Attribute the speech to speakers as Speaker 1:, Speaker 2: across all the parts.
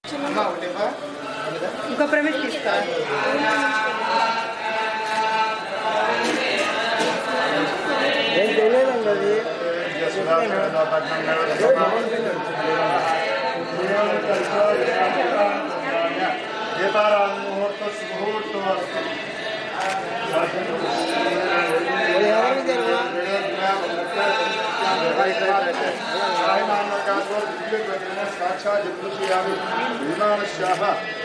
Speaker 1: ఇంకో ప్రవేశ తీసుకో
Speaker 2: ఏం తెలియదండి అది ఎవరికి తెలియదు
Speaker 3: విమానశాహ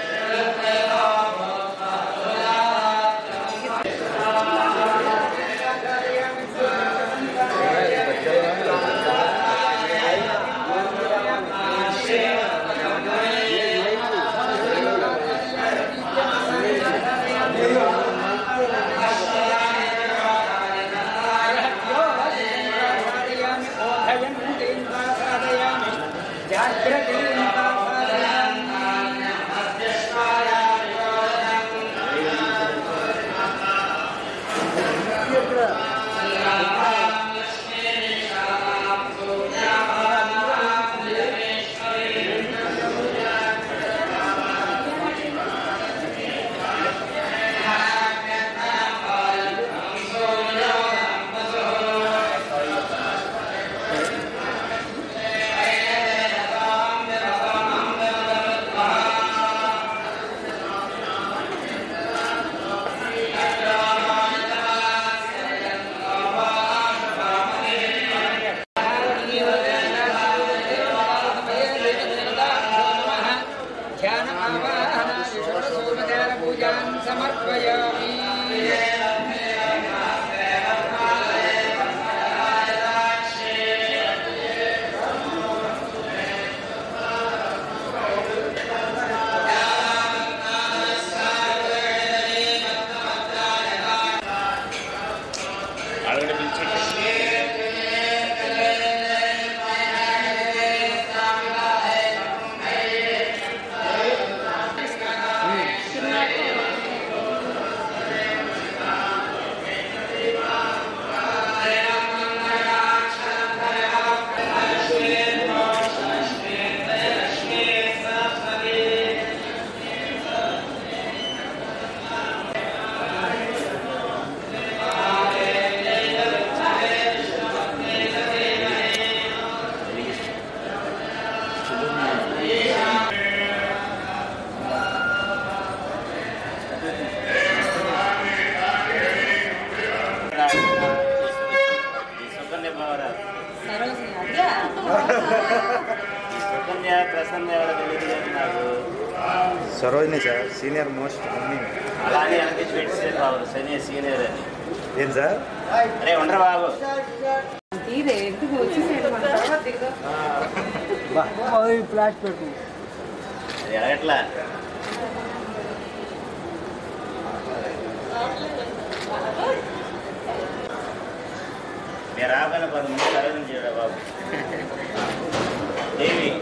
Speaker 4: సమర్పయామి
Speaker 5: సుకన్య పవరాలు
Speaker 1: సరోజిని అదే
Speaker 5: సుకన్య ప్రసన్న ఎవరో తెలియదు కానీ నాకు
Speaker 2: సరోజిని సార్ సీనియర్ మోస్ట్ అన్ని
Speaker 5: అలా అని వెనక్కి పెట్టేసే బాబు శని సీనియర్ అని
Speaker 2: ఏం సార్
Speaker 5: అరే ఉండరు బాబు
Speaker 1: ఇదే ఎందుకు వచ్చేసేయండి మన తర్వాత దిగుదాం
Speaker 2: ఫ్లాష్ పెట్టు
Speaker 5: అది ఎలాగట్లా నేను రాబోయిన పది మంది సరోజన చేయడా బాబు దేవి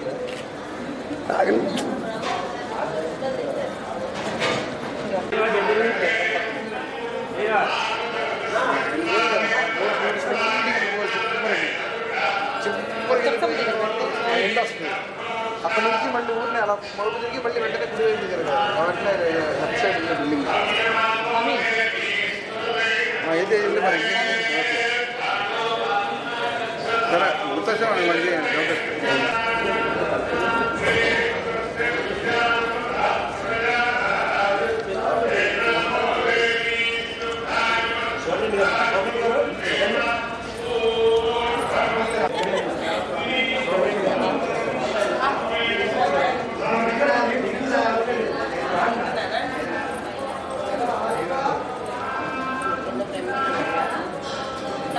Speaker 3: ఎండ్ వస్తుంది అక్కడ నుంచి మళ్ళీ ఊరిని అలా మలుపు తిరిగి మళ్ళీ వెంటనే గుడి వైపు తిరగాలి వెంటనే లెఫ్ట్ సైడ్ ఉంది బిల్డింగ్ అయితే ఇల్లు మరి సరే గుర్తొచ్చాం మళ్ళీ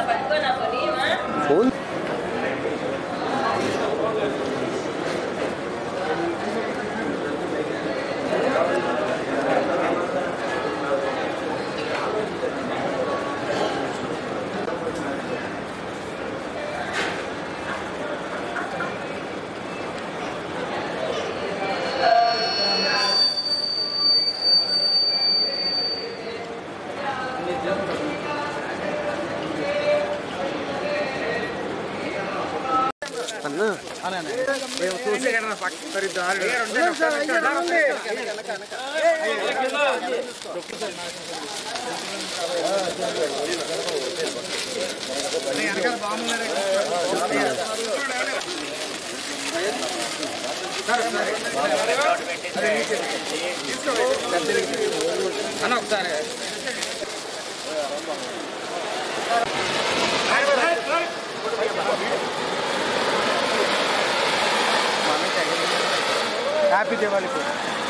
Speaker 2: ఫోన్
Speaker 3: హ్యాపీ దివాళీ